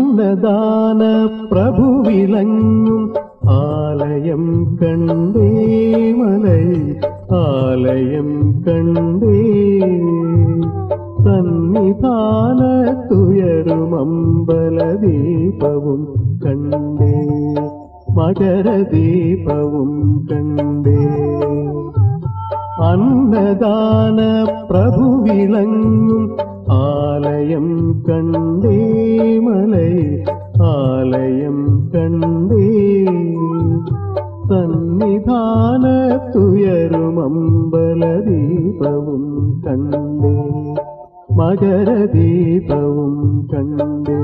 അന്നദാന പ്രഭു വിളങ്ങും ആലയം കണ്ടേ മലയിൽ ആലയം കണ്ടേ സന്നിധാനത്തുയരുമമ്പലദീപവും കണ്ടേ മകരദീപവും കണ്ടേ അന്നദാന പ്രഭു വിളങ്ങും ആലയം കണ്ടേ മലയിൽ ആലയം കണ്ടേ സന്നിധാനത്തുയരുമമ്പലദീപവും കണ്ടേ മകരദീപവും കണ്ടേ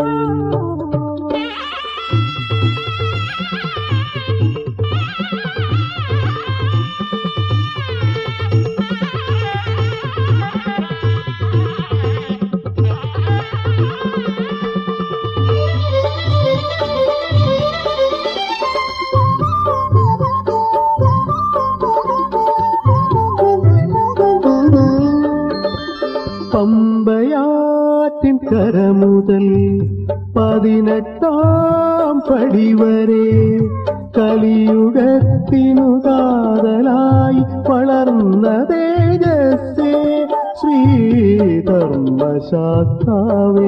പമ്പയാറ്റിൻ കരമുതൽ പതിനെട്ടാം പടി വരെ കലിയുഗത്തിനു കാതലായി വളർന്ന തേജസ്സേ ശ്രീധർമ്മശാസ്താവേ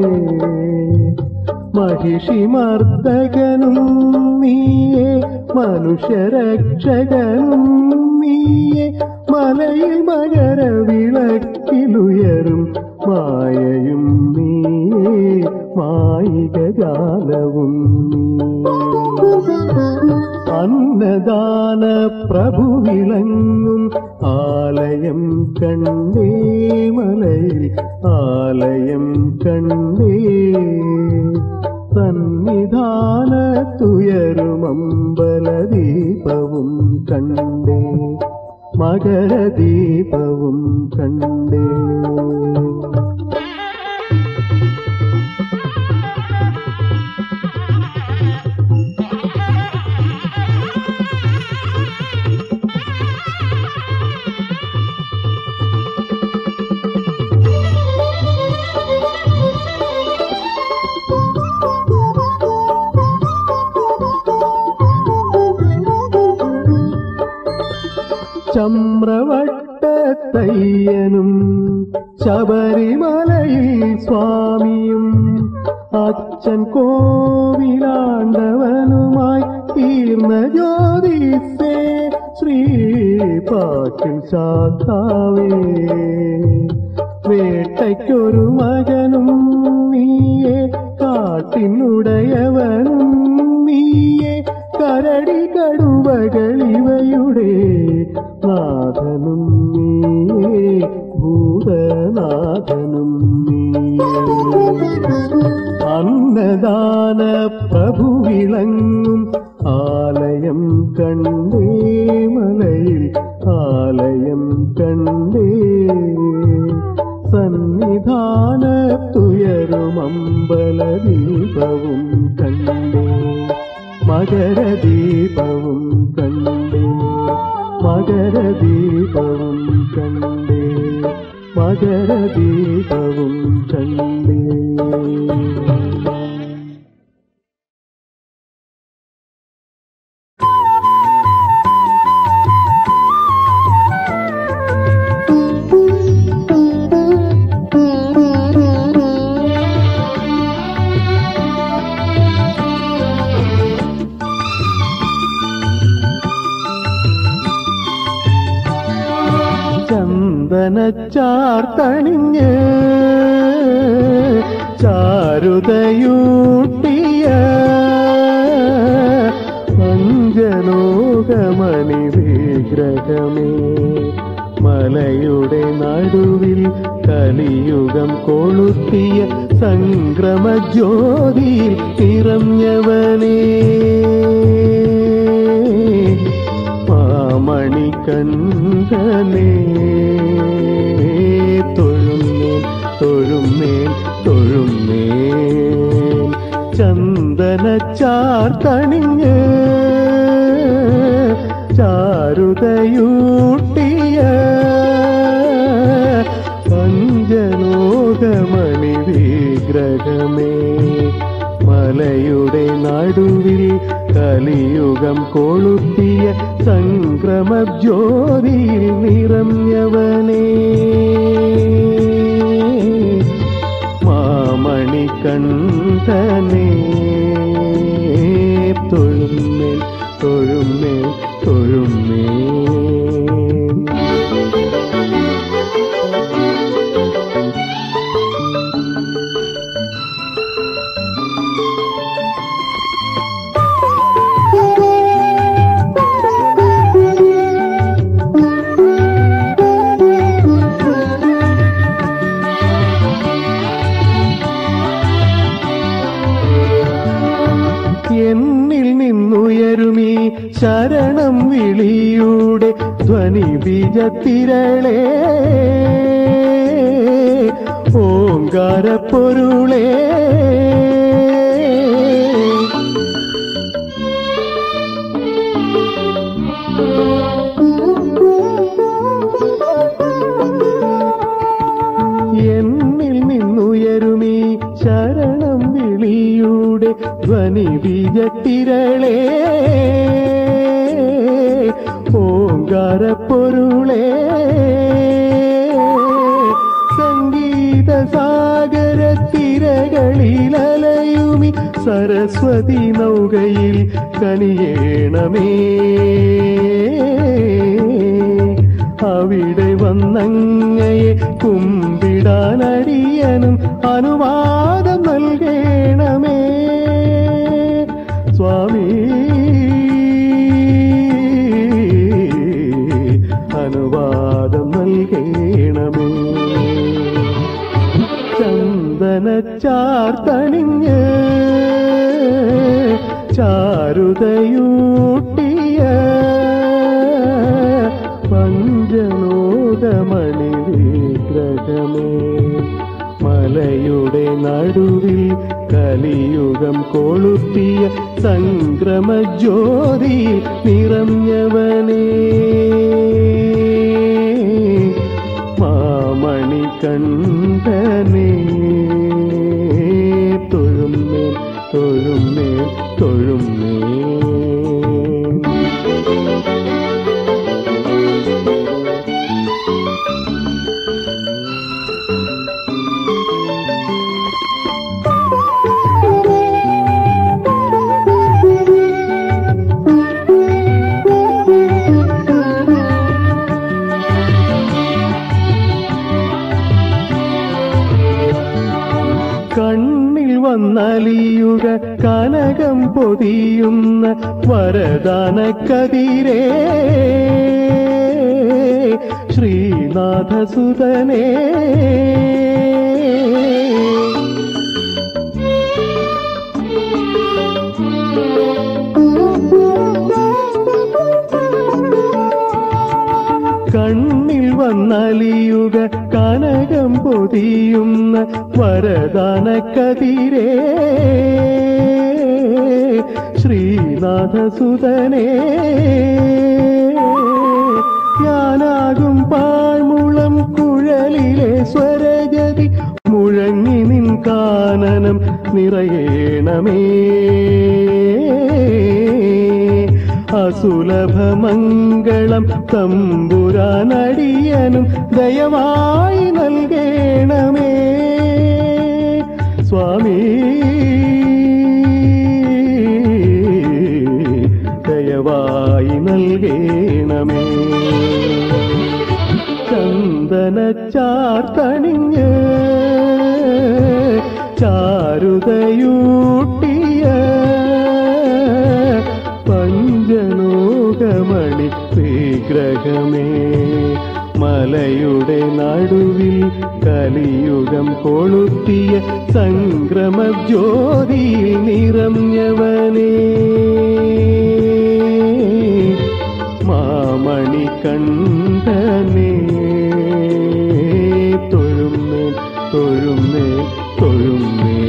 മഹിഷിമർദ്ദകനും നീയേ മനുഷ്യരക്ഷകനും നീയേ മലയിൽ മകര വിളക്കിലുയരും മായയും നീയേ മായികജാലവും അന്നദാന പ്രഭു വിളങ്ങും ആലയം കണ്ടേ മലയിൽ ആലയം കണ്ടേ സന്നിധാനത്തുയരുമമ്പലദീപവും കണ്ടേ മകരദീപവും കണ്ടേ ചമ്രവട്ടത്തയ്യനും ശബരിമലയിൽ സ്വാമിയും അച്ഛൻ കോവിലാണ്ടവനുമായി തീർന്ന ജ്യോതിസേ ശ്രീ പാട്ടിൽ ശാസ്താവേ വേട്ടയ്ക്കൊരു മകനും നീയെ കാട്ടിനുടയവനും നീയെ കരടി കടുവകളിവയുടെ നാഥനും നീയേ ഭൂതനാഥനും നീയേ അന്നദാന പ്രഭു വിളങ്ങും ആലയം കണ്ടേ മലയിൽ ആലയം കണ്ടേ സന്നിധാനത്തുയരുമമ്പലദീപവും കണ്ടേ മകരദീപവും കണ്ടേ മകരദീപവും കണ്ടേ മകരദീപവും കണ്ടേ ചന്ദനച്ചാർത്തണിഞ്ഞ് ചാരുതയൂട്ടിയ പഞ്ചലോകമണി വിഗ്രഹമേ മലയുടെ നടുവിൽ കലിയുഗം കൊളുത്തിയ സംക്രമജ്യോതിയിൽ നിറഞ്ഞവനേ മാമണികണ്ഠനേ തൊഴുന്നേൻ തൊഴുന്നേൻ തൊഴുന്നേൻ ചന്ദനച്ചാർത്തണിഞ്ഞ് ചാരുതയൂട്ടിയ പഞ്ചലോകമണി വിഗ്രഹമേ മലയുടെ നടുവിൽ കലിയുഗം കൊളുത്തിയ സംക്രമ ജ്യോതിയിൽ നിറഞ്ഞവനേ മാമണികണ്ഠനേ തൊഴുമേൽ തൊഴുമേൽ തൊഴുമേൽ എന്നിൽ നിന്നുയരുമീ ശരണം വിളിയുടെ ധ്വനി ബീജത്തിരളേ ഓങ്കാരപ്പൊരുളേ എന്നിൽ നിന്നുയരുമീ ശരണം വിളിയുടെ ധ്വനി ബീജത്തിരളേ ഓങ്കാരപ്പൊരുളേ സംഗീത സാഗര തിരകളിലലയുമി സരസ്വതി നൗകയിൽ കനിയേണമേ അവിടെ വന്നങ്ങയെ കുമ്പിടാനടിയനും അനുവാദം നൽകേണമേ സ്വാമി അനുവാദം നൽകേണമേ ചന്ദന ചാർത്തണിഞ്ഞ് ചാരുതയൂട്ടിയ പഞ്ചലോകമണി വിഗ്രഹമേ മലയുടെ നടുവിൽ കലിയുഗം കൊളുത്തിയ സംക്രമ ജ്യോതി നിറഞ്ഞവനേ മാമണി കണ്ഠനേ തൊഴുമേ തൊഴുമേ തൊഴുമേ കണ്ണിൽ വന്നലിയുക കനകം പൊതിയുന്ന വരദാന കതിരേ ശ്രീനാഥസുതനേ കണ്ണിൽ വന്നലിയുക കനകം പൊതിയുന്ന വരദാന കതിരേ ശ്രീനാഥസുതനേ ഞാനാകും പാഴ്മുളം കുഴലിലെ സ്വരജതി മുഴങ്ങി നിൻ കാനനം നിറയേണമേ അസുലഭമംഗളം തമ്പുരാനടിയനും ദയവായി നൽകേണമേ സ്വാമി ദയവായി നൽകേണമേ ചന്ദന ചാർത്തണിഞ്ഞ് ചാരുതയൂട്ടിയ പഞ്ചലോകമണി വിഗ്രഹമേ മലയുടെ നടുവിൽ കലിയുഗം കൊളുത്തിയ സംക്രമ ജ്യോതിയിൽ നിറഞ്ഞവനേ മാമണി കണ്ഠനേ തൊഴുമേ തൊഴുമേ തൊഴുമേ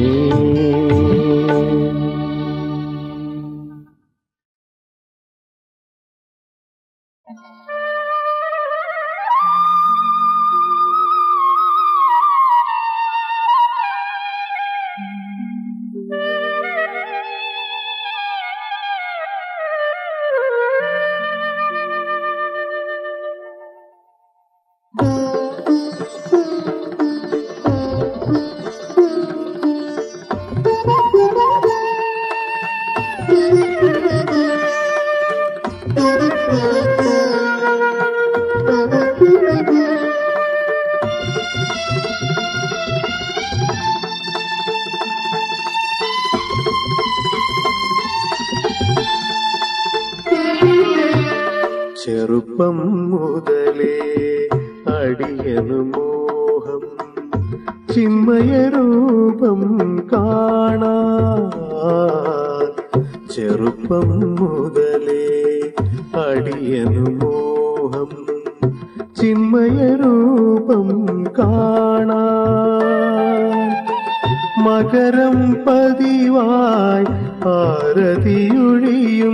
Thank you. ചെറുപ്പം മുതലേ അടിയനു മോഹം ചിന്മയരൂപം കാണാൻ ചെറുപ്പം മുതലേ അടിയനു മോഹം ചിന്മയരൂപം കാണാൻ മകരം പതിവായി ആരതിയൊഴിയും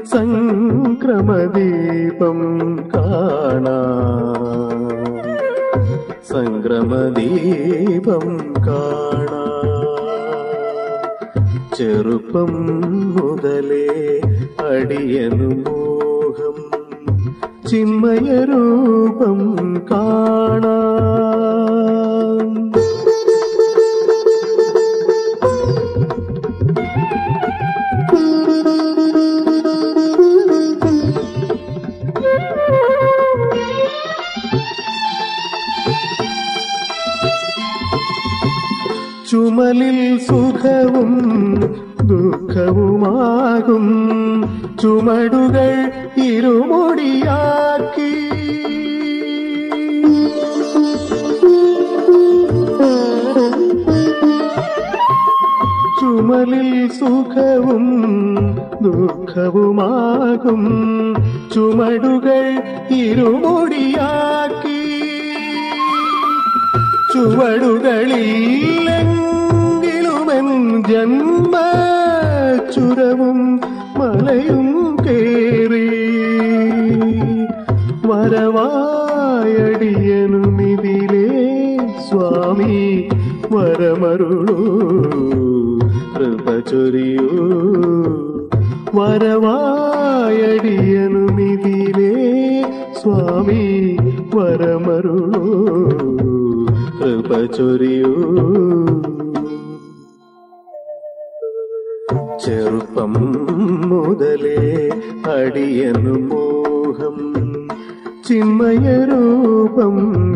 സംക്രമദീപം കാണാൻ സംക്രമദീപം കാണാൻ ചെറുപ്പം മുതലേ അടിയനു മോഹം ചിന്മയരൂപം കാണാൻ ചുമലിൽ സുഖവും ദുഃഖവുമാകും ചുമടുകൾ ഇരുമുടിയാക്കി ചുമലിൽ സുഖവും ദുഃഖവുമാകും ചുമടുകൾ ഇരുമുടിയാക്കി ചുവടുകളില്ലെങ്കിലുമെൻ ജന്മ ചുരവും മലയും കേറി വരവായടിയനുമിതിലേ സ്വാമി വരമരുളൂ കൃപ ചൊരിയൂ വരവായടിയനുമിതിലേ സ്വാമി വരമരുളൂ കൃപ ചൊരിയൂ ചെറുപ്പം മുതലേ അടിയനു മോഹം ചിന്മയരൂപം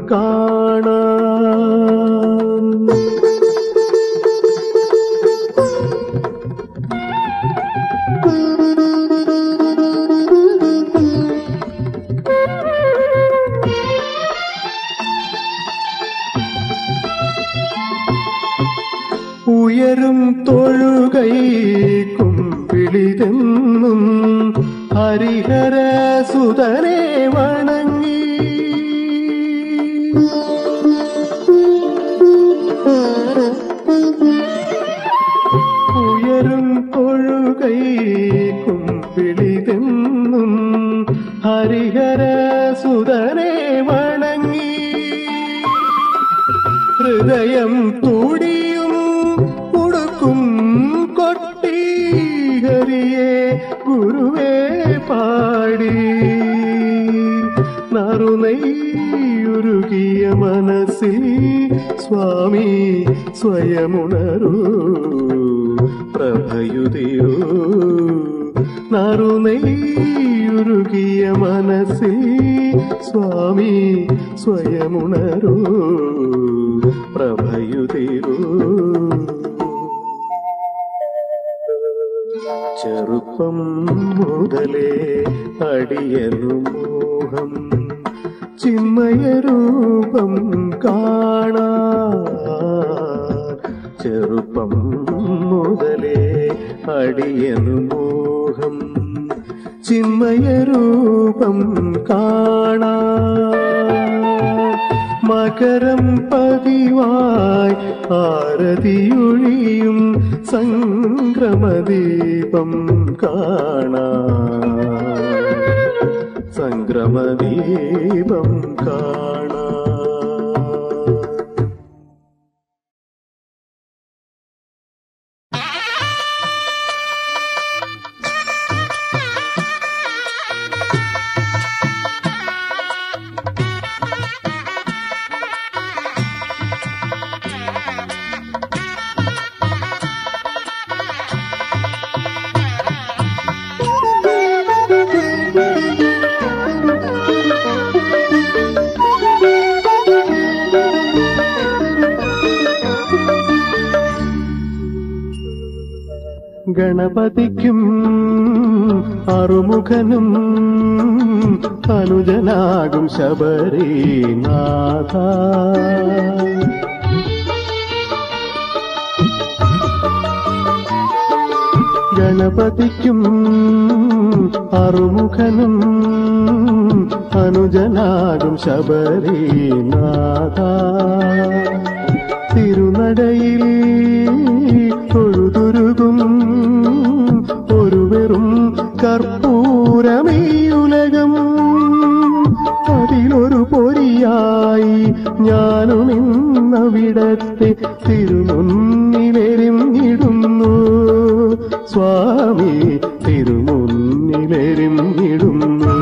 കാണാൻ ഉയരും തൊഴുകൈ കുമ്പിളിതെന്നും ഹരിഹര സുതനെ വണങ്ങി ഉയരും തൊഴുകൈ കുമ്പിളിതെന്നും ഹരിഹര സുതനെ വണങ്ങി ഹൃദയം തുടിയും ഉടുക്കും കൊട്ടി ഹരിയെ ഗുരുവേ പാടി നറുനൈയുരുകിയ മനസ്സിൽ സ്വാമി സ്വയമുണരൂ പ്രഭയുതിയോ നറുനൈയുരുകിയ മനസ്സിൽ സ്വാമി സ്വയമുണരൂ പ്രഭയുതിരൂ ചെറുപ്പം മുതലേ അടിയനു മോഹം ചിന്മയരൂപം കാണാൻ ചെറുപ്പം മുതലേ അടിയനു മോഹം ചിന്മയരൂപം കാണാൻ മകരം പതിവായി ആരതിയൊഴിയും സംക്രമദീപം കാണാൻ സംക്രമദീപം കാണാൻ Thank you. ഗണപതിക്കും അറുമുഖനും അനുജനാകും ശബരീനാഥ ഗണപതിക്കും അറുമുഖനും അനുജനാകും ശബരീനാഥ തിരുനടയിൽ തൊഴുതുരുകും ഒരു വെറും കർപ്പൂരമീയുലകം അതിലൊരു പൊരിയായി ഞാനും ഇന്നവിടത്തെ തിരുമുന്നിലെരിഞ്ഞിടുന്നു സ്വാമി തിരുമുന്നിലെരിഞ്ഞിടുന്നു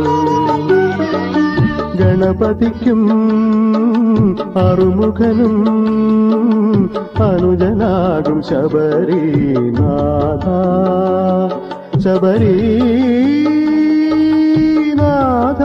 ഗണപതിക്കും അറുമുഖനും അനുജനാകും ശബരീനാഥ ശബരീനാഥ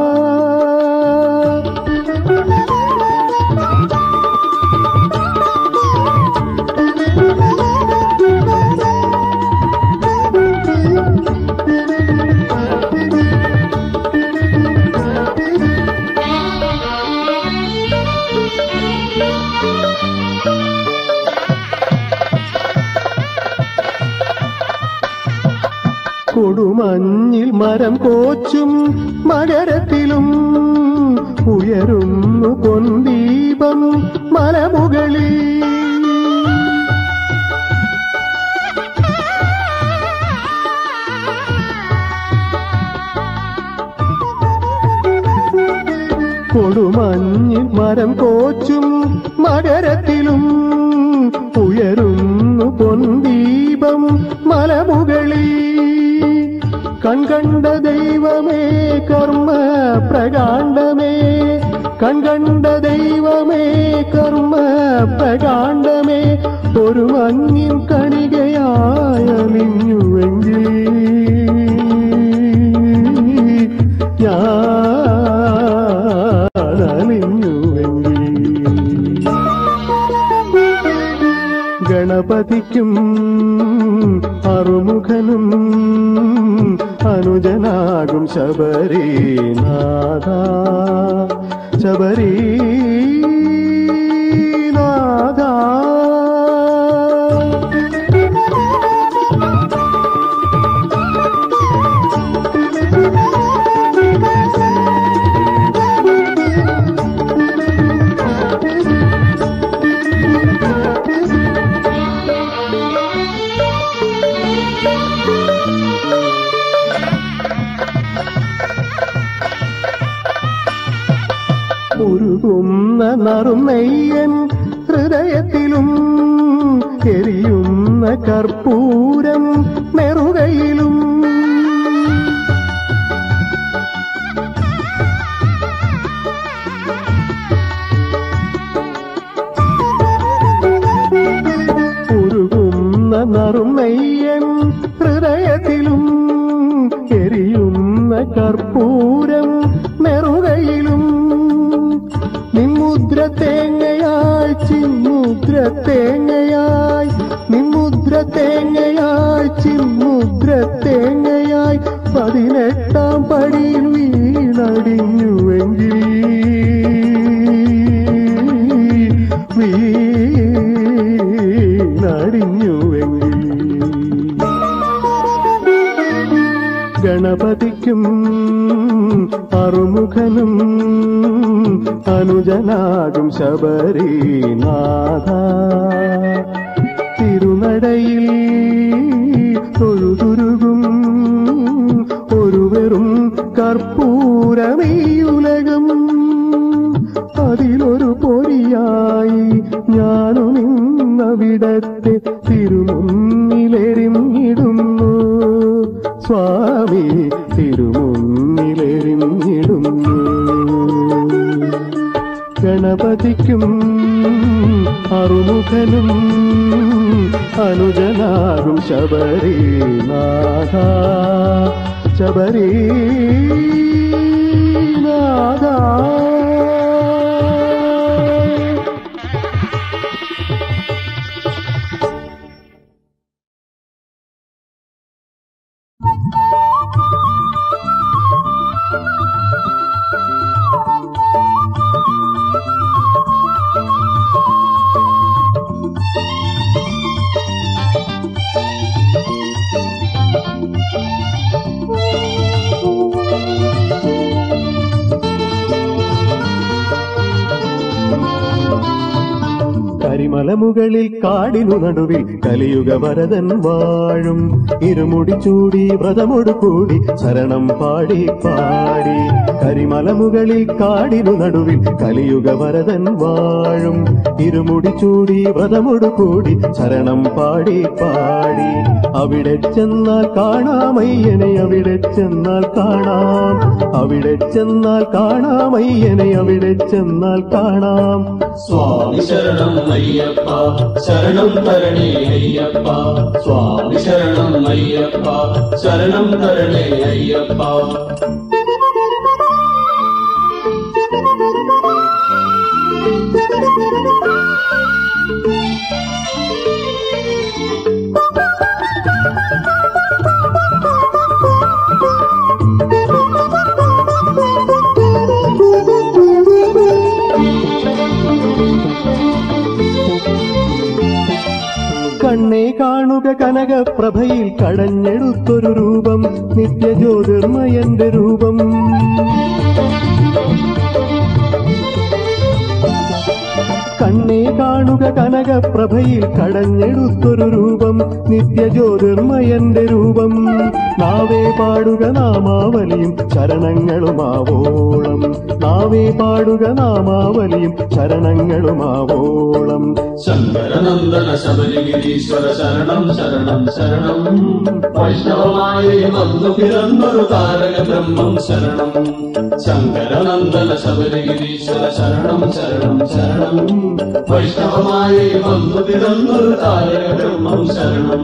കൊടുമഞ്ഞിൽ മരം കോച്ചും മകരത്തിലും ഉയരുന്നു പൊന്തീപം മലമുകളിൽ കൊടുമഞ്ഞിൽ മരം കോച്ചും മകരത്തിലും ഉയരുന്നു പൊന്തീപം മലമുകളിൽ കൺകണ്ട ദൈവമേ കർമ്മ പ്രകാണ്ഡമേ കൺകണ്ട ദൈവമേ കർമ്മ പ്രകാണ്ഡമേ ഒരു മഞ്ഞിൻ കണികയായ നിന്നുവെങ്കിൽ ഞാനലിഞ്ഞുവെങ്കിൽ ഗണപതിക്കും അറുമുഖനും അനുജനാകും ശബരീനാഥ ശബരീനാഥ ഉരുകുന്ന നറുനെയ്യൻ ഹൃദയത്തിലും എരിയുന്ന കർപ്പൂരം നെറുകയിലും ഉരുകുന്ന നറുനെയ്യൻ ഹൃദയത്തിലും എരിയുന്ന കർപ്പൂരം നെറുകയിലും നിമ്മുദ്ര തേങ്ങയായി ചിമ്മുദ്ര തേങ്ങയായി നിമ്മുദ്ര തേങ്ങയായി ചിമ്മുദ്ര തേങ്ങയായി പതിനെട്ടാം പടിയിൽ വീണടിഞ്ഞുവെങ്കിൽ വീണടിഞ്ഞുവെങ്കിൽ ഗണപതിക്കും അറുമുഖനും അനുജനാകും ശബരീനാഥ തിരുനടയിൽ തൊഴുതുരുകും ഒരു വെറും കർപ്പൂരമീയുലകം അതിലൊരു പൊരിയായി ഞാനും ഇന്നവിടത്തെ തിരുമുന്നിലെരിഞ്ഞിടുന്നു സ്വാമി തിരുമുന്നിലെരിഞ്ഞിടുന്നു ഗണപതിക്കും അറുമുഖനും അനുജനാകും ശബരീനാഥ ശബരീനാഥ കരിമലമുകളിൽ കാടിനു നടുവിൽ കലിയുഗ വരദൻ വാഴും ഇരുമുടി ചൂടി വ്രതമൊടു കൂടി ശരണം പാടി പാടി കരിമലമുകളിൽ കാടിനു നടുവിൽ കലിയുഗ വരദൻ വാഴും ഇരുമുടി ചൂടി വ്രതമൊടു കൂടി ശരണം പാടി പാടി അവിടെ ചെന്നാൽ കാണാമയ്യനെ അവിടെ ചെന്നാൽ കാണാം അവിടെ ചെന്നാൽ കാണാമയ്യനെ അവിടെ ചെന്നാൽ കാണാം സ്വാമി ശരണം അയ്യപ്പ ശരണം തരണേ അയ്യപ്പ സ്വാമി ശരണം അയ്യപ്പ ശരണം തരണേ അയ്യപ്പ കണ്ണേ കാണുക കനകപ്രഭയിൽ കടഞ്ഞെടുത്തൊരു രൂപം നിത്യജ്യോതിർമയന്റെ രൂപം കണ്ണേ കാണുക കനകപ്രഭയിൽ കടഞ്ഞെടുത്തൊരു രൂപം നിത്യജ്യോതിർമയന്റെ രൂപം നാവേ പാടുക നാമാവലിയും ശരണങ്ങളുമാവോളം നാവേ പാടുക നാമാവലിയും ശരണങ്ങളുമാവോളം ശങ്കരനന്ദന ശബരിഗിരീശ്വര ശരണം ശരണം ശരണം വൈഷ്ണവമായി വന്നു പിറന്നൊരു താരക ബ്രഹ്മം ശരണം ശങ്കരനന്ദന ശബരിഗിരീശ്വര ശരണം ശരണം ശരണം വൈഷ്ണവമായി വന്നു പിറന്നൊരു താരക ബ്രഹ്മം ശരണം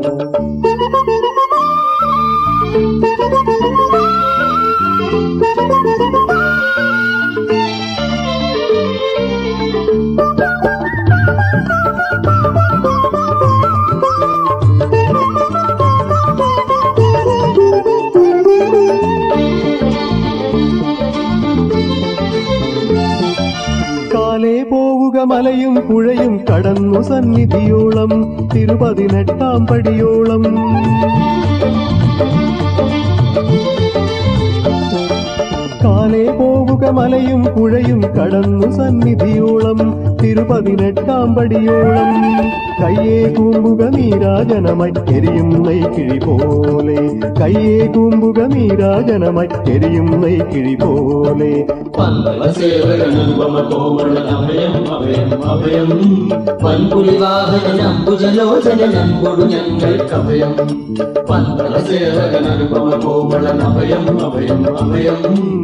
കാലേ പോവുക മലയും പുഴയും കടന്നു സന്നിധിയോളം തിരുപതിനെട്ടാം പടിയോളം കാലേ പോവുക മലയും പുഴയും കടന്നു സന്നിധിയോളം തിരുപതിനെട്ടാം പടിയോളം കയ്യേ കൂമ്പുക നീരാജനമായി എരിയും നെയ്ക്കിഴി പോലെ കയ്യേ കൂമ്പുക നീരാജനമായി എരിയും നെയ്ക്കിഴി പോലെ പന്തള സേവകനുപമ കോവള അഭയം അഭയം അഭയം വൻപുലിവാഹനമ്പുജലോചനമ്പൊടു ഞങ്ങൾക്കഭയം പന്തള സേവകനുപമ കോവള അഭയം അഭയം അഭയം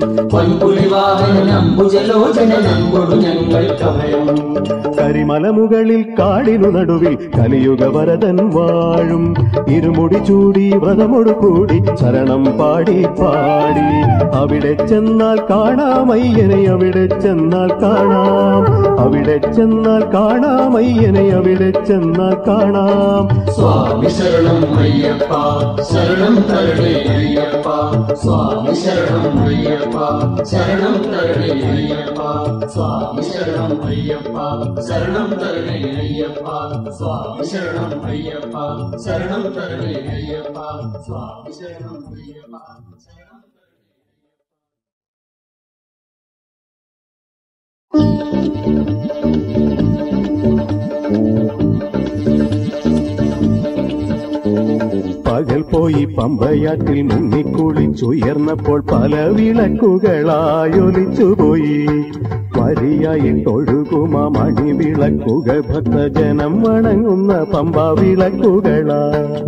വൻപുലിവാഹനമ്പുജലോചനമ്പൊടു ഞങ്ങൾക്കഭയം കരിമലമുകളിൽ കാടിനു നടുവിൽ കലിയുഗ വരദൻ വാഴും ഇരുമുടി ചൂടി വ്രതമൊടു കൂടി ശരണം പാടി പാടി അവിടെ ചെന്നാൽ കാണാമയ്യനെ അവിടെ ചെന്നാൽ കാണാം അവിടെ ചെന്നാൽ കാണാമയ്യനെ അവിടെ ചെന്നാൽ കാണാം സ്വാമി ശരണം അയ്യപ്പ ശരണം തരണേ അയ്യപ്പ സ്വാമി ശരണം അയ്യപ്പ ശരണം തരണേ അയ്യപ്പ സ്വാമി ശരണം അയ്യപ്പ ശരണം തരണേ അയ്യപ്പ സ്വാമി ശരണം അയ്യപ്പ ശരണം തരണേ അയ്യപ്പ സ്വാമി ശരണം അയ്യപ്പ ശരണം പകൽ പോയി പമ്പയാറ്റിൽ മുങ്ങിക്കുളിച്ചുയർന്നപ്പോൾ പല വിളക്കുകളായൊലിച്ചുപോയി വരിയായിട്ടൊഴുകുമ മണി വിളക്കുകൾ ഭക്തജനം വണങ്ങുന്ന പമ്പ വിളക്കുകളാ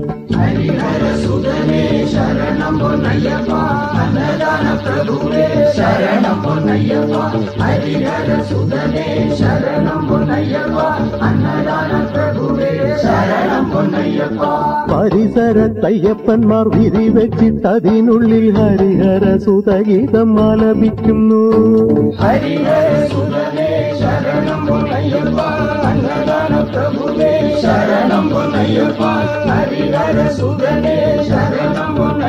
പരിസരത്തയ്യപ്പന്മാർ വിരിവെച്ചിട്ടതിനുള്ളിൽ ഹരിഹര സുതഗീതം ആലപിക്കുന്നു ശരണം പൊന്നയ്യപ്പ ഹരിഹര സുതനേ ശരണം പൊന്നയ്യപ്പ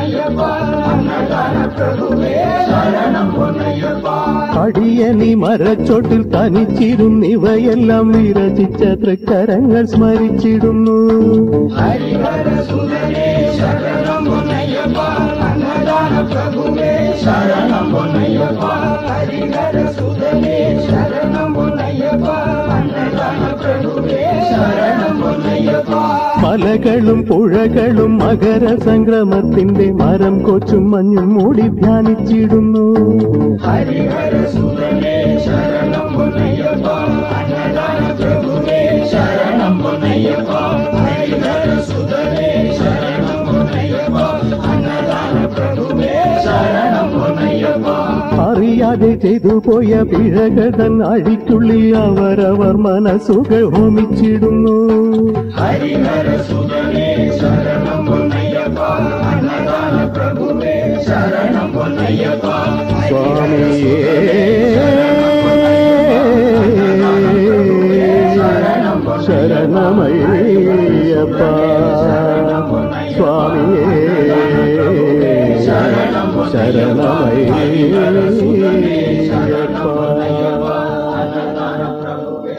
അടിയനി മരച്ചോട്ടിൽ തനിച്ചിരുന്നിവയെല്ലാം വിരചിച്ച തൃക്കരങ്ങൾ സ്മരിച്ചിടുന്നു മലകളും പുഴകളും മകര സംക്രമത്തിന്റെ മരം കൊച്ചും മഞ്ഞും മൂടി ധ്യാനിച്ചിടുന്നു അറിയാതെ ചെയ്തു പോയ പിഴകതൻ അഴിക്കുള്ളിൽ അവരവർ മനസ്സുകൾ ഹോമിച്ചിടുന്നു സ്വാമിയേ ശരണമയ്യപ്പ സ്വാമിയേ ശരണമയ്യപ്പ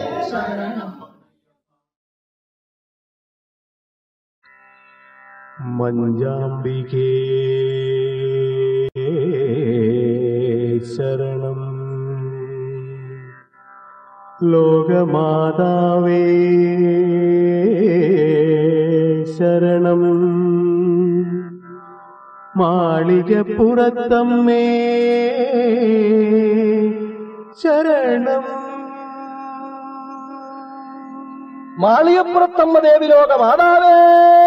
മഞ്ചാംബികേ ശരണം ലോകമാതാവേ ശരണം മാളികപ്പുറത്തമ്മേ ശരണം മാളിയപ്പുറത്തമ്മ ദേവി ലോക മാതാവേ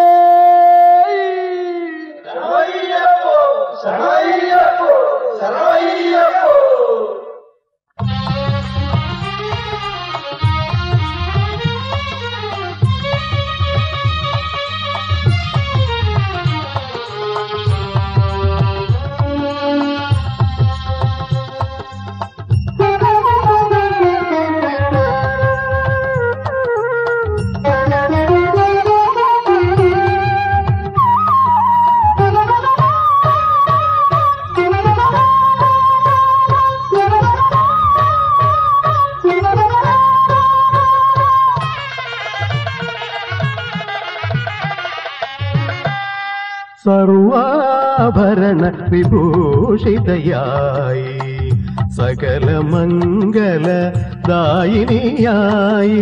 സർവാഭരണ വിഭൂഷിതയായി സകല മംഗല ദായിനിയായി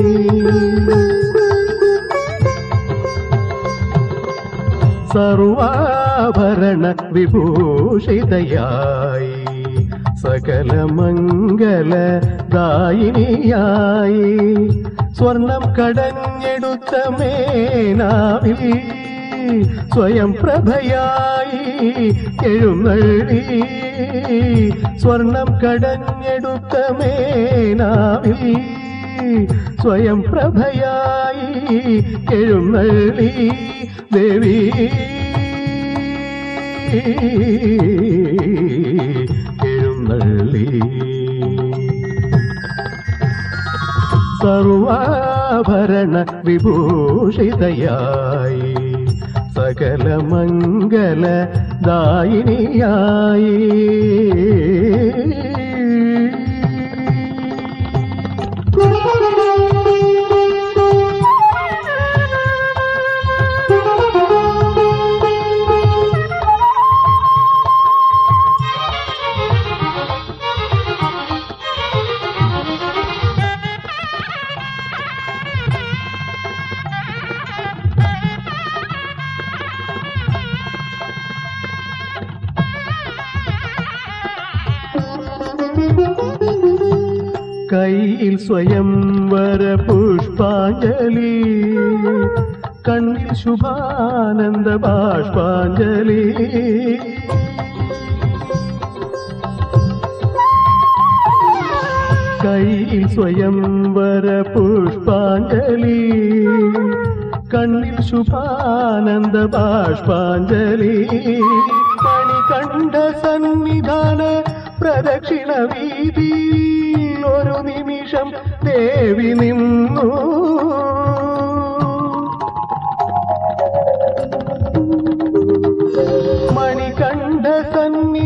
സർവാഭരണ വിഭൂഷിതയായി സകല മംഗല ദായിനിയായി സ്വർണം കടഞ്ഞെടുത്ത മേനാവിൽ സ്വയം പ്രഭയായി എഴുന്നള്ളി സ്വർണം കടഞ്ഞെടുത്ത മേനാവിൽ സ്വയം പ്രഭയായി എഴുന്നള്ളി ദേവി എഴുന്നള്ളി സർവാഭരണ വിഭൂഷിതയായി സകല മംഗല ദായിനിയായി കയ്യിൽ സ്വയം വര പുഷ്പാഞ്ജലി കണ്ണിൽ ശുഭാനന്ദ ബാഷ്പാഞ്ജലി കയ്യിൽ സ്വയം വര പുഷ്പാഞ്ജലി കണ്ണിൽ ശുഭാനന്ദ ബാഷ്പാഞ്ജലി കണി കണ്ട സന്നിധാന പ്രദക്ഷിണ വീതി ഒരു നിമിഷം ദേവി നിന്നു മണികണ്ഠ സന്നി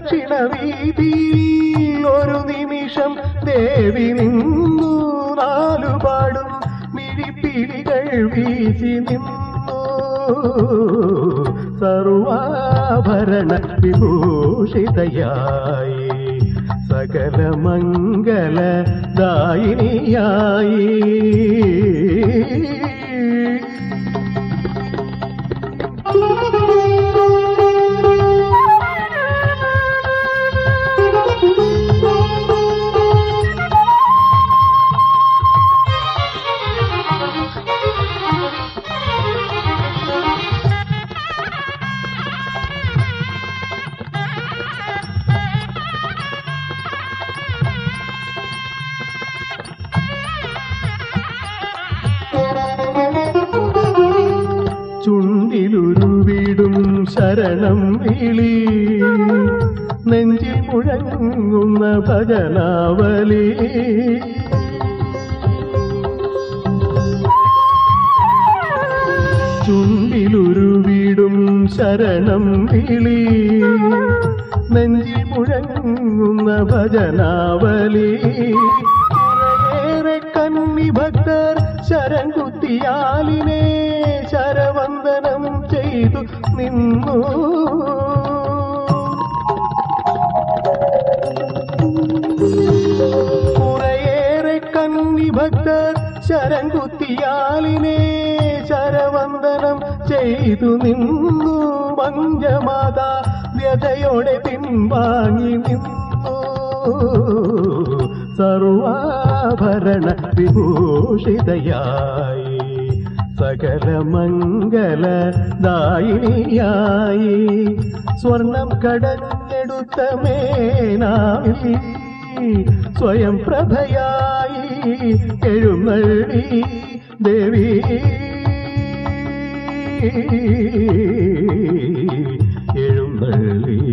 ദക്ഷിണ വീതിയിൽ ഒരു നിമിഷം ദേവി നിന്നു നാലുപാടും മിഴിപ്പിഴികൾ വീശി നിന്നു സർവാഭരണ വിഭൂഷിതയായി സകല മംഗല ദായിനിയായി ചുണ്ടിലുരുവിടും ശരണം വിളി നെഞ്ചിൽ മുഴങ്ങുന്ന ഭജനാവലി ചുണ്ടിലുരുവിടും ശരണം വിളി നെഞ്ചിൽ മുഴങ്ങുന്ന ഭജനാവലി കുറേയേറെ കന്നി ഭക്തർ ശരം കുത്തിയാലിനെ ശരവന്ദനം ചെയ്തു നിന്നു കുറേയേറെ കന്നി ഭക്തർ ശരം കുത്തിയാലിനെ ശരവന്ദനം ചെയ്തു നിന്നു മഞ്ചമാത വ്യതയോടെ പിൻവാങ്ങി നിന്നു സർവാഭരണ വിഭൂഷിതയായി സകല മംഗല ദായിനിയായി സ്വർണം കടഞ്ഞെടുത്ത മേനാവിൽ സ്വയം പ്രഭയായി എഴുന്നള്ളി ദേവി എഴുന്നള്ളി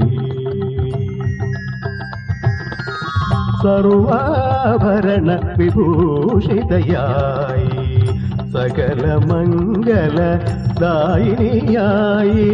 സർവാഭരണ വിഭൂഷിതയായി സകല മംഗല ദായിനിയായി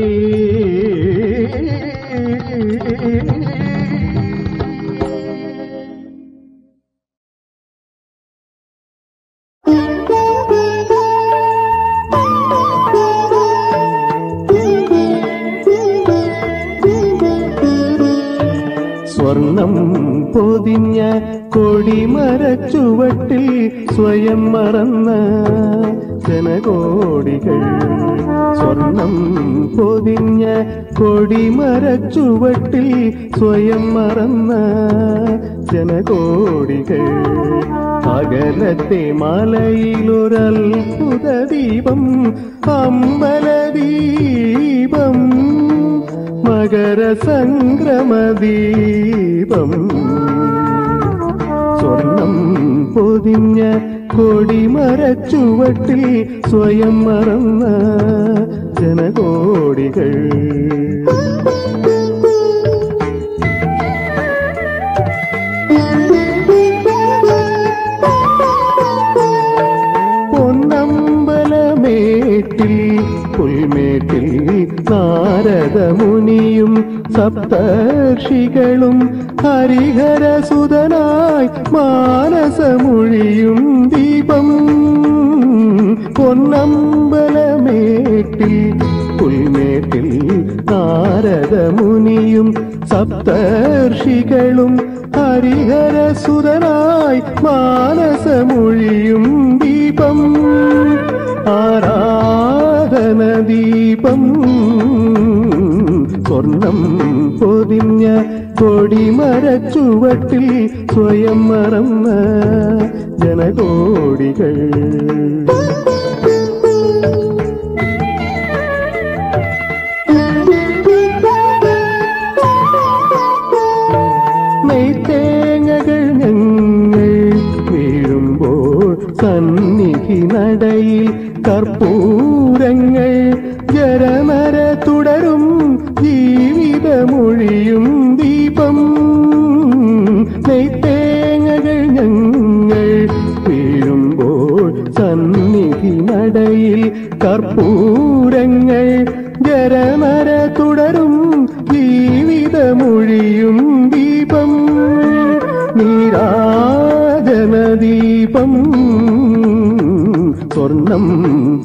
സ്വർണം പൊതിഞ്ഞ കൊടിമരച്ചുവട്ടിൽ സ്വയം മറന്ന ജനകോടികൾ സ്വർണം പൊതിഞ്ഞ കൊടിമരച്ചുവട്ടിൽ സ്വയം മറന്ന ജനകോടികൾ അകലത്തെ മലയിലൊരത്ഭുത ദീപം അമ്പലദീപം മകര സംക്രമദീപം സ്വർണം പൊതിഞ്ഞ കൊടിമരച്ചുവട്ടിൽ സ്വയം മറന്ന ജനകോടികൾ പൊന്നമ്പലമേട്ടിൽ പുൽമേട്ടിൽ നാരദമുനിയും സപ്തർഷികളും ഹരിഹരസുതനായി മാനസമൊഴിയും ദീപം പൊന്നമ്പലമേട്ടിൽ പുൽമേട്ടിൽ നാരദമുനിയും സപ്തർഷികളും ഹരിഹരസുതനായി മാനസമൊഴിയും ദീപം ആരാധന ദീപം സ്വർണം പൊതിഞ്ഞ കൊടിമരച്ചുവട്ടിൽ സ്വയം മറന്ന ജനകോടികൾ നെയ്ത്തേങ്ങകൾ ഞങ്ങൾ വീഴുമ്പോൾ സന്നിധി നടയിൽ കർപ്പൂരങ്ങൾ ജരമര തുടരും ജീവിതമൊഴിയും ദീപം നെയ്ത്തേങ്ങകൾ ഞങ്ങൾ വീഴുമ്പോൾ സന്നിധി നടയിൽ കർപ്പൂരങ്ങൾ ജരമര തുടരും ജീവിതമൊഴിയും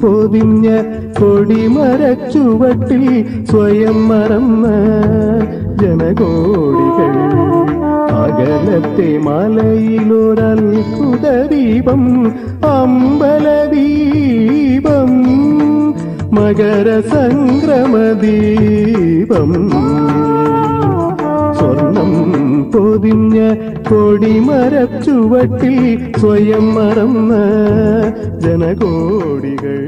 പൊതിഞ്ഞ കൊടിമരച്ചുവട്ടിൽ സ്വയം മറന്ന ജനകോടികൾ അകലത്തെ മലയിലൊരത്ഭുത ദീപം അമ്പലദീപം മകര സംക്രമദീപം സ്വർണം പൊതിഞ്ഞ കൊടിമരച്ചുവട്ടിൽ സ്വയം മറന്ന ജനകോടികൾ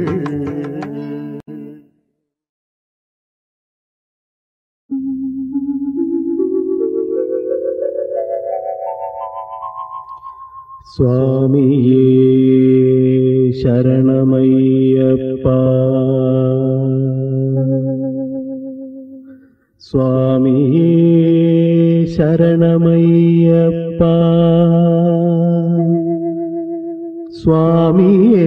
സ്വാമിയേ ശരണമയ്യപ്പ സ്വാമിയേ ശരണമയ്യപ്പ സ്വാമിയേ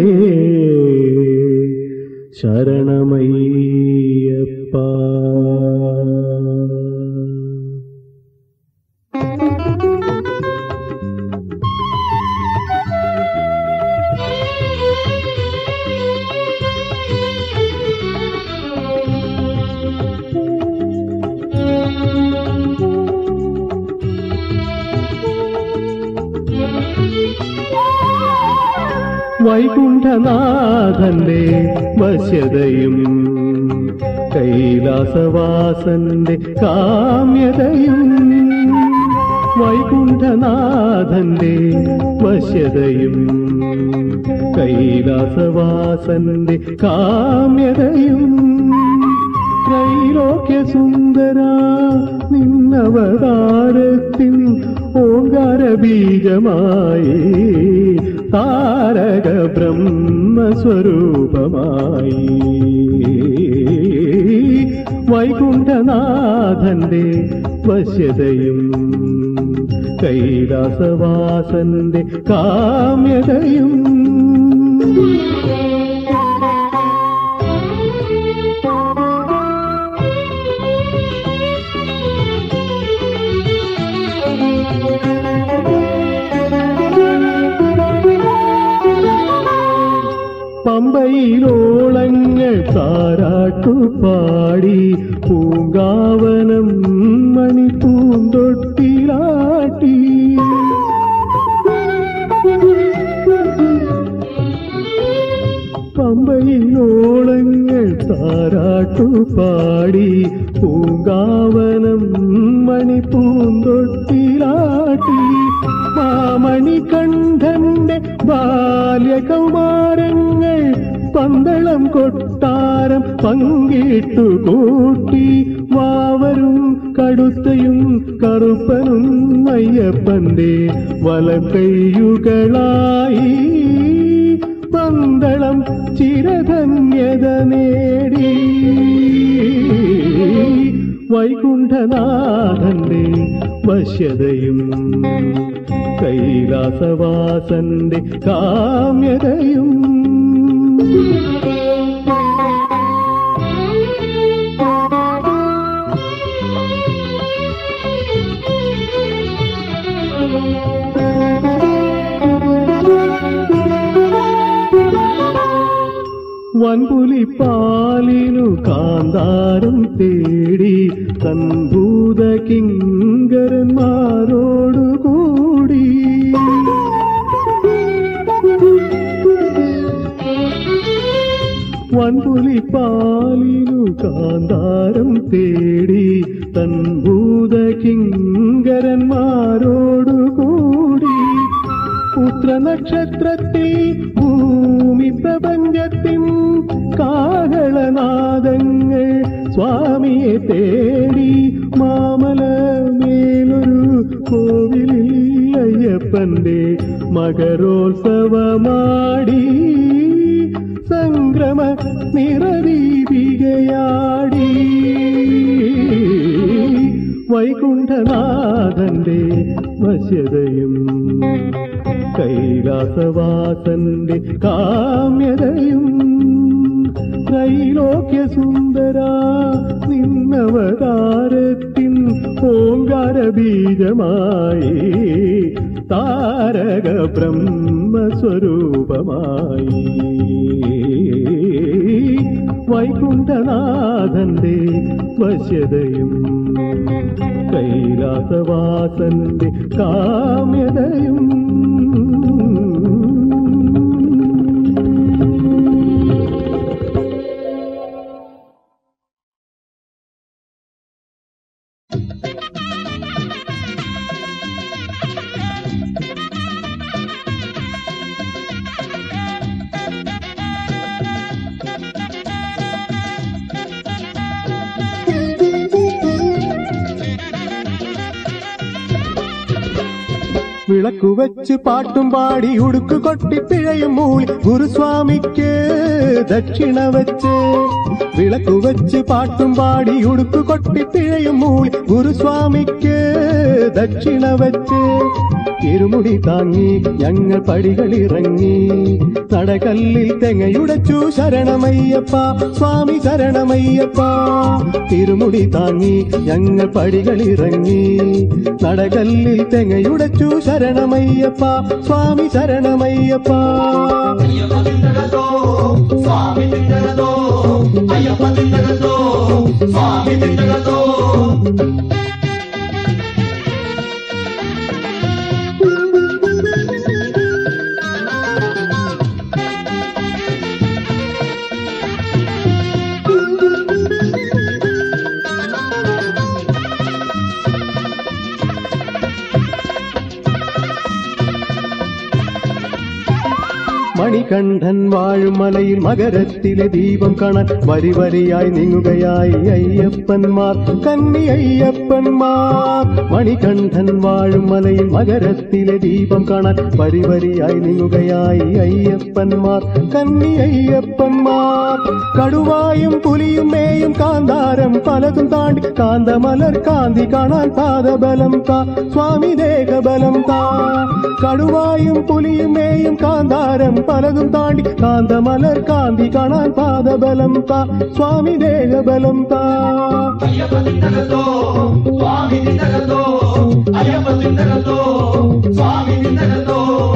ശരണമയ്യപ്പ വൈകുണ്ഠനാഥന്റെ വശ്യതയും കൈലാസവാസന്റെ കാമ്യതയും വൈകുണ്ഠനാഥന്റെ വശ്യതയും കൈലാസവാസന്റെ കാമ്യതയും ത്രൈലോക്യ സുന്ദര നിന്നവതാരത്തിൻ ഓങ്കാര ബീജമായി താരക ബ്രഹ്മസ്വരൂപമായി വൈകുണ്ഠനാഥന്റെ വശ്യതയും കൈലാസവാസന്റെ കാമ്യതയും പമ്പയിലോളങ്ങൾ താരാട്ടു പാടി പൂങ്കാവനം മണി പൂന്തൊട്ടിലാട്ടി പമ്പയിലോളങ്ങൾ താരാട്ടു പാടി പൂങ്കാവനം മണി പൂന്തൊട്ടിലാട്ടി മാമണി കണ്ഠന്റെ ബാല്യകൗമാരങ്ങൾ പന്തളം കൊട്ടാരം പങ്കിട്ടു കൂട്ടി വാവരും കടുത്തയും കറുപ്പനും അയ്യപ്പന്റെ വലക്കൈയുകളായി പന്തളം ചിരധന്യത നേടി വൈകുണ്ഠനാഥന്റെ വശ്യതയും കൈലാസവാസന്റെ കാമ്യതയും വൻപുലിപ്പാലിനു കാന്താരം തേടി തൻഭൂത കിങ്കരന്മാരോടുകൂടി വൻപുലിപ്പാലിനു കാന്താരം തേടി തൻഭൂത കിങ്കരന്മാരോടുകൂടി പുത്രനക്ഷത്രത്തിൽ ഭൂമി പ്രപഞ്ചത്തിൻ കാഹളനാദങ്ങൾ സ്വാമിയെ തേടി മാമല മേലൊരു കോവിലിൽ അയ്യപ്പന്റെ മകരോത്സവമാടി സംക്രമ നിറദീപികയാടി വൈകുണ്ഠനാഥന്റെ വശ്യതയും കൈലാസവാസന്റെ കാമ്യതയും ത്രൈലോക്യ സുന്ദര നിന്നവതാരത്തിൻ ഓങ്കാര ബീജമായി താരക ബ്രഹ്മസ്വരൂപമായി വൈകുണ്ഠനാഥന്റെ വശ്യതയും കൈലാസവാസന്റെ കാമ്യതയും വിളക്കു വെച്ച് പാട്ടും പാടി ഉടുക്കു കൊട്ടി പിഴയും മൂളി ഗുരുസ്വാമിക്ക് ദക്ഷിണ വെച്ച് വിളക്കു വെച്ച് പാട്ടും പാടി ഉടുക്കു കൊട്ടി പിഴയും മൂളി ഗുരുസ്വാമിക്ക് ദക്ഷിണ വെച്ച് ഇരുമുടി താങ്ങി ഞങ്ങൾ പടികളിറങ്ങി നടകല്ലിൽ തെങ്ങയുടച്ചു ശരണമയ്യപ്പ സ്വാമി ശരണമയ്യപ്പ തിരുമുടി താങ്ങി ഞങ്ങൾ പടികളിറങ്ങി നടകല്ലിൽ തെങ്ങയുടച്ചു ശരണമയ്യപ്പ സ്വാമി ശരണമയ്യപ്പ അയ്യപ്പ തിണ്ടകത്തോ സ്വാമി തിണ്ടകത്തോ അയ്യപ്പ തിണ്ടകത്തോ സ്വാമി തിണ്ടകത്തോ മണികണ്ഠൻ വാഴും മലയിൽ മകരത്തിലെ ദീപം കാണാൻ വരി വരിയായി നീങ്ങുകയായി അയ്യപ്പന്മാർ കന്നി അയ്യപ്പന്മാർ മണികണ്ഠൻ വാഴും മലയിൽ മകരത്തിലെ ദീപം കാണാൻ വരി വരിയായി നീങ്ങുകയായി അയ്യപ്പന്മാർ കന്നി അയ്യപ്പന്മാർ കടുവായും പുലിയും മേയും കാന്താരം പലതും താണ്ടി കാന്തമലർ കാന്തി കാണാൻ പാദബലം താ സ്വാമി ദേഹബലം താ കടുവായും പുലിയും മേയും കാന്താരം പലതും താണ്ടി കാന്തമലർ കാന്തി കാണാൻ പാദബലം താ സ്വാമി ദേഹബലം താ അയ്യപ്പ തിണ്ടകത്തോ സ്വാമി തിണ്ടകത്തോ അയ്യപ്പ തിണ്ടകത്തോ സ്വാമി തിണ്ടകത്തോ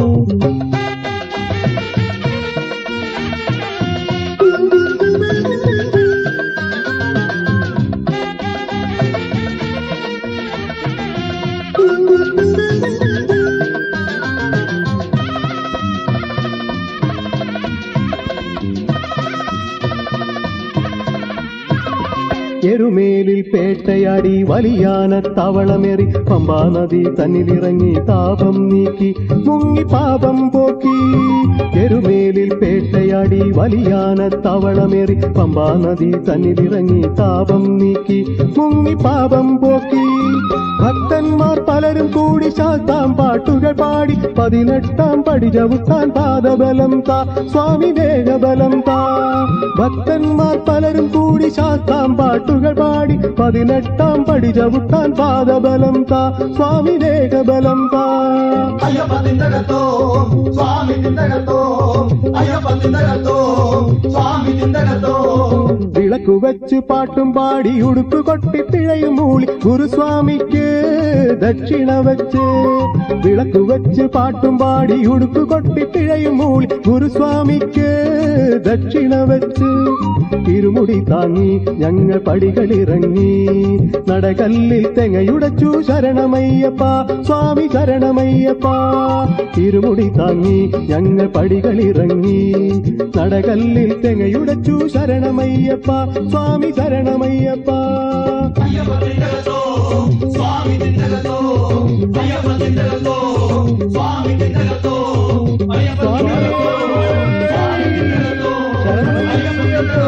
എരുമേലിൽ പേട്ടയാടി വലിയാന തവളമേറി പമ്പാ നദി തന്നിലിറങ്ങി താപം നീക്കി മുങ്ങി പാപം പോക്കി എരുമേലിൽ പേട്ടയാടി വലിയാന തവളമേറി പമ്പാ നദി തന്നിലിറങ്ങി താപം നീക്കി മുങ്ങി പാപം പോക്കി ഭക്തന്മാർ പലരും കൂടി ശാസ്താം പാട്ടുകൾ പാടി പതിനെട്ടാം പടി ചവിട്ടാൻ പാദബലം താ സ്വാമി ദേഹബലം താ ഭക്തന്മാർ പലരും കൂടി ശാസ്താം പാട്ടുകൾ പാടി പതിനെട്ടാം പടി ചവിട്ടാൻ പാദബലം താ സ്വാമി ദേഹബലം താ അയ്യപ്പ തിണ്ടകത്തോ സ്വാമി തിണ്ടകത്തോ അയ്യപ്പ തിണ്ടകത്തോ സ്വാമി തിണ്ടകത്തോ വിളക്കു വെച്ച് പാട്ടും പാടി ഉടുക്കു കൊട്ടി പിഴയും മൂളി ഗുരുസ്വാമിക്ക് ദക്ഷിണ വെച്ച് വിളക്കു വെച്ച് പാട്ടും പാടി ഉടുക്കു കൊട്ടി പിഴയും മൂളി ഗുരുസ്വാമിക്ക് ദക്ഷിണ വെച്ച് ഇരുമുടി താങ്ങി ഞങ്ങൾ പടികളിറങ്ങി നടകല്ലിൽ തെങ്ങയുടച്ചു ശരണമയ്യപ്പ സ്വാമി ശരണമയ്യപ്പ ഇരുമുടി താങ്ങി ഞങ്ങൾ പടികളിറങ്ങി നടകല്ലിൽ തെങ്ങയുടച്ചു ശരണമയ്യപ്പ സ്വാമി ശരണമയ്യപ്പ അയ്യപ്പ തിണ്ടകത്തോ സ്വാമി തിണ്ടകത്തോ അയ്യപ്പ തിണ്ടകത്തോ സ്വാമി തിണ്ടകത്തോ അയ്യപ്പ തിണ്ടകത്തോ സ്വാമി തിണ്ടകത്തോ അയ്യപ്പ തിണ്ടകത്തോ